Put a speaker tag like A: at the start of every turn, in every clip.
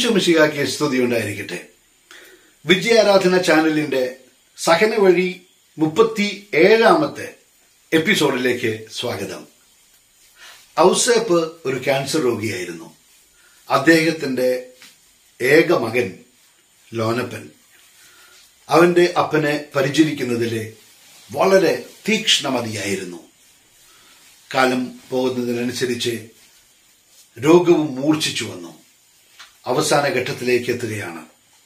A: ഈശോമിശികാക്കിയ സ്തുതി ഉണ്ടായിരിക്കട്ടെ വിജയാരാധന ചാനലിന്റെ സഹന വഴി മുപ്പത്തി ഏഴാമത്തെ എപ്പിസോഡിലേക്ക് സ്വാഗതം ഔസേപ്പ് ഒരു ക്യാൻസർ രോഗിയായിരുന്നു അദ്ദേഹത്തിന്റെ ഏക മകൻ ലോനപ്പൻ അവന്റെ അപ്പനെ പരിചരിക്കുന്നതിലെ വളരെ തീക്ഷ്ണമതിയായിരുന്നു കാലം പോകുന്നതിനനുസരിച്ച് രോഗവും മൂർച്ഛിച്ചു വന്നു അവസാന ഘട്ടത്തിലേക്ക് എത്തുകയാണ്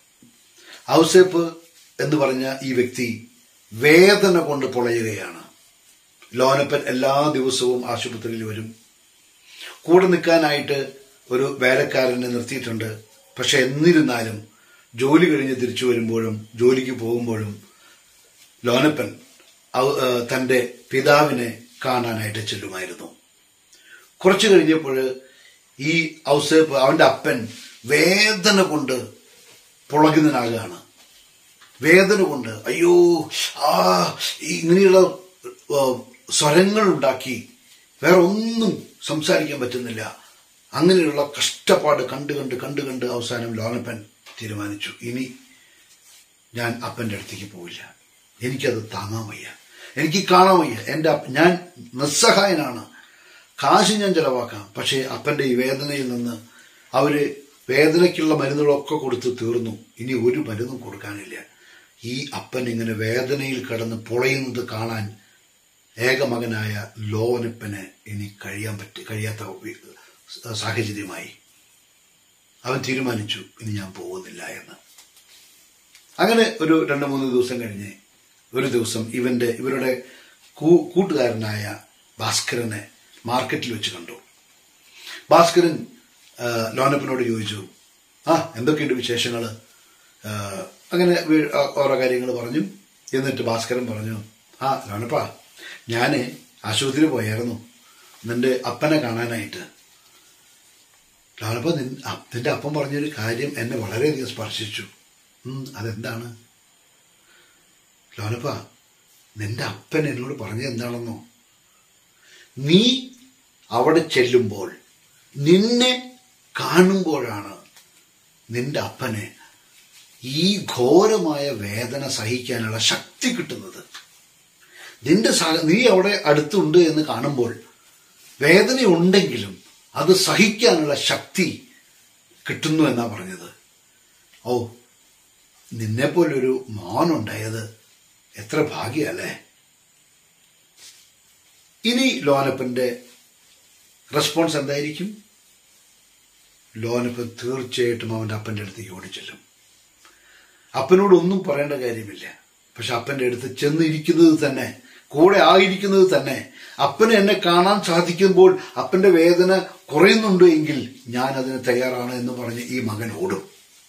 A: ഔസേപ്പ് എന്ന് പറഞ്ഞ ഈ വ്യക്തി വേദന കൊണ്ട് പൊളയുകയാണ് ലോനപ്പൻ എല്ലാ ദിവസവും ആശുപത്രിയിൽ വരും കൂടെ നിൽക്കാനായിട്ട് ഒരു വേലക്കാരനെ നിർത്തിയിട്ടുണ്ട് പക്ഷെ എന്നിരുന്നാലും ജോലി കഴിഞ്ഞ് തിരിച്ചു വരുമ്പോഴും ജോലിക്ക് പോകുമ്പോഴും ലോനപ്പൻ ഔ- ഏഹ് തന്റെ പിതാവിനെ കാണാനായിട്ട് ചെല്ലുമായിരുന്നു കുറച്ചു കഴിഞ്ഞപ്പോൾ ഈ ഔസേപ്പ് അവന്റെ അപ്പൻ വേദന കൊണ്ട് പുളകുന്നതിനാകുകയാണ് വേദന കൊണ്ട് അയ്യോ ആ ഈ ഇങ്ങനെയുള്ള ആ, സ്വരങ്ങൾ ഉണ്ടാക്കി വേറെ ഒന്നും സംസാരിക്കാൻ പറ്റുന്നില്ല അങ്ങനെയുള്ള കഷ്ടപ്പാട് കണ്ട് കണ്ട് കണ്ട് കണ്ട് അവസാനം ലോനപ്പൻ തീരുമാനിച്ചു ഇനി ഞാൻ അപ്പന്റെ അടുത്തേക്ക് പോവില്ല എനിക്കത് താങ്ങാൻ വയ്യ എനിക്ക് കാണാൻ വയ്യ എന്റെ അപ്പ- ഞാൻ നിസ്സഹായനാണ് കാശ് ഞാൻ ചെലവാക്കാം പക്ഷേ അപ്പന്റെ ഈ വേദനയിൽ നിന്ന് അവര് വേദനയ്ക്കുള്ള മരുന്നുകളൊക്കെ കൊടുത്ത് തീർന്നു ഇനി ഒരു മരുന്നും കൊടുക്കാനില്ല ഈ അപ്പൻ ഇങ്ങനെ വേദനയിൽ കിടന്ന് പൊളയുന്നത് കാണാൻ ഏകമകനായ ലോനപ്പന് ഇനി കഴിയാൻ പറ്റി കഴിയാത്ത വി- സാഹചര്യമായി അവൻ തീരുമാനിച്ചു ഇനി ഞാൻ പോകുന്നില്ല എന്ന് അങ്ങനെ ഒരു രണ്ട് മൂന്ന് ദിവസം കഴിഞ്ഞ് ഒരു ദിവസം ഇവന്റെ ഇവരുടെ കൂ- കൂട്ടുകാരനായ ഭാസ്കരനെ മാർക്കറ്റിൽ വെച്ച് കണ്ടു ഭാസ്കരൻ ആ, ലോനപ്പനോട് ചോദിച്ചു ആ എന്തൊക്കെയുണ്ട് വിശേഷങ്ങള് ആ, അങ്ങനെ വീ- ആ, ഓരോ കാര്യങ്ങൾ പറഞ്ഞു എന്നിട്ട് ഭാസ്കരൻ പറഞ്ഞു ആ ലോനപ്പ ഞാന് ആശുപത്രിയിൽ പോയായിരുന്നു നിന്റെ അപ്പനെ കാണാനായിട്ട് ലോനപ്പ നിൻ- അ- നിന്റെ അപ്പം പറഞ്ഞൊരു കാര്യം എന്നെ വളരെയധികം സ്പർശിച്ചു ഉം, അതെന്താണ് ലോനപ്പ നിന്റെ അപ്പൻ എന്നോട് പറഞ്ഞത് എന്താണെന്നോ നീ അവിടെ ചെല്ലുമ്പോൾ നിന്നെ കാണുമ്പോഴാണ് നിന്റെ അപ്പന് ഈ ഘോരമായ വേദന സഹിക്കാനുള്ള ശക്തി കിട്ടുന്നത് നിന്റെ സഹ- നീ അവിടെ അടുത്തുണ്ട് എന്ന് കാണുമ്പോൾ വേദനയുണ്ടെങ്കിലും അത് സഹിക്കാനുള്ള ശക്തി കിട്ടുന്നു എന്നാ പറഞ്ഞത് ഓ നിന്നെപ്പോലൊരു മോനുണ്ടായത് എത്ര ഭാഗ്യല്ലേ ഇനി ലോനപ്പന്റെ റെസ്പോൺസ് എന്തായിരിക്കും ലോനപ്പൻ തീർച്ചയായിട്ടും അവന്റെ അപ്പന്റെ അടുത്തേക്ക് ഓടിച്ചെല്ലും അപ്പനോട് ഒന്നും പറയേണ്ട കാര്യമില്ല പക്ഷെ അപ്പന്റെ അടുത്ത് ചെന്നിരിക്കുന്നത് തന്നെ കൂടെ ആയിരിക്കുന്നത് തന്നെ അപ്പന് എന്നെ കാണാൻ സാധിക്കുമ്പോൾ അപ്പന്റെ വേദന കുറയുന്നുണ്ട് എങ്കിൽ ഞാൻ അതിന് തയ്യാറാണ് എന്ന് പറഞ്ഞ് ഈ മകൻ ഓടും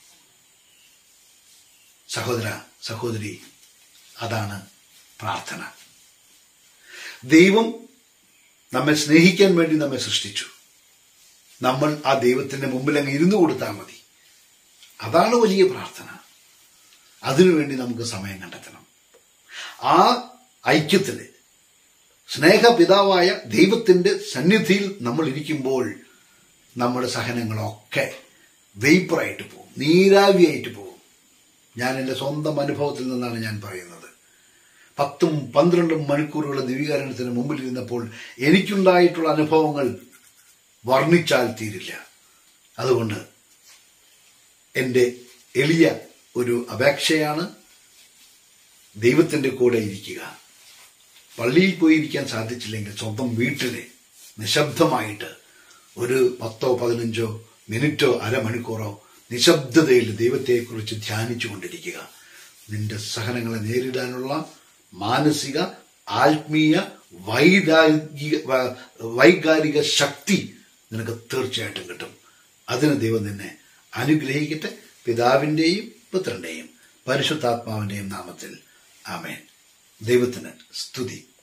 A: സഹോദര സഹോദരി അതാണ് പ്രാർത്ഥന ദൈവം നമ്മെ സ്നേഹിക്കാൻ വേണ്ടി നമ്മെ സൃഷ്ടിച്ചു നമ്മൾ ആ ദൈവത്തിന്റെ മുമ്പിൽ അങ്ങ് ഇരുന്നു കൊടുത്താൽ മതി അതാണ് വലിയ പ്രാർത്ഥന അതിനുവേണ്ടി നമുക്ക് സമയം കണ്ടെത്തണം ആ ഐക്യത്തില് സ്നേഹപിതാവായ ദൈവത്തിന്റെ സന്നിധിയിൽ നമ്മൾ ഇരിക്കുമ്പോൾ നമ്മുടെ സഹനങ്ങളൊക്കെ വെയ്പ്പറായിട്ട് പോകും നീരാവിയായിട്ട് പോകും ഞാൻ എൻ്റെ സ്വന്തം അനുഭവത്തിൽ നിന്നാണ് ഞാൻ പറയുന്നത് പത്തും പന്ത്രണ്ടും മണിക്കൂറുകൾ ദിവ്യകാരണത്തിന് മുമ്പിൽ ഇരുന്നപ്പോൾ എനിക്കുണ്ടായിട്ടുള്ള അനുഭവങ്ങൾ വർണ്ണിച്ചാൽ തീരില്ല അതുകൊണ്ട് എൻ്റെ എളിയ ഒരു അപേക്ഷയാണ് ദൈവത്തിൻ്റെ കൂടെ ഇരിക്കുക പള്ളിയിൽ പോയി ഇരിക്കാൻ സാധിച്ചില്ലെങ്കിൽ സ്വന്തം വീട്ടിലെ നിശബ്ദമായിട്ട് ഒരു പത്തോ പതിനഞ്ചോ മിനിറ്റോ അരമണിക്കൂറോ നിശബ്ദതയിൽ ദൈവത്തെക്കുറിച്ച് ധ്യാനിച്ചു കൊണ്ടിരിക്കുക നിന്റെ സഹനങ്ങളെ നേരിടാനുള്ള മാനസിക ആത്മീയ വൈരാഗിക വ- വൈകാരിക ശക്തി നിനക്ക് തീർച്ചയായിട്ടും കിട്ടും അതിന് ദൈവം നിന്നെ അനുഗ്രഹിക്കട്ടെ പിതാവിന്റെയും പുത്രന്റെയും പരിശുദ്ധാത്മാവിന്റെയും നാമത്തിൽ ആമേൻ ദൈവത്തിന് സ്തുതി